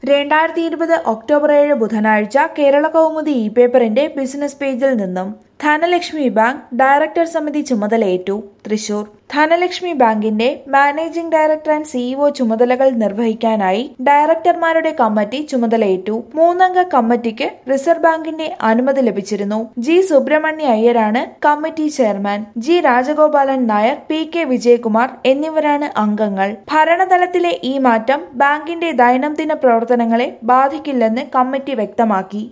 രണ്ടായിരത്തി ഇരുപത് ഒക്ടോബർ ഏഴ് ബുധനാഴ്ച കേരള കൗമുദി ഇ പേപ്പറിന്റെ ബിസിനസ് പേജിൽ നിന്നും ധനലക്ഷ്മി ബാങ്ക് ഡയറക്ടർ സമിതി ചുമതലയേറ്റു തൃശൂർ ധനലക്ഷ്മി ബാങ്കിന്റെ മാനേജിംഗ് ഡയറക്ടർ ആൻഡ് സിഇഒ ചുമതലകൾ നിർവഹിക്കാനായി ഡയറക്ടർമാരുടെ കമ്മിറ്റി ചുമതലയേറ്റു മൂന്നംഗ കമ്മിറ്റിക്ക് റിസർവ് ബാങ്കിന്റെ അനുമതി ലഭിച്ചിരുന്നു ജി സുബ്രഹ്മണ്യ അയ്യരാണ് committee chairman G Rajagopalan Nair P K Vijayakumar എന്നിവരാണ് അംഗങ്ങൾ ഭരണതലത്തിലെ ഈ മാറ്റം ബാങ്കിന്റെ ദൈനംദിന പ്രവർത്തനങ്ങളെ ബാധിക്കില്ലെന്ന് കമ്മിറ്റി വ്യക്തമാക്കി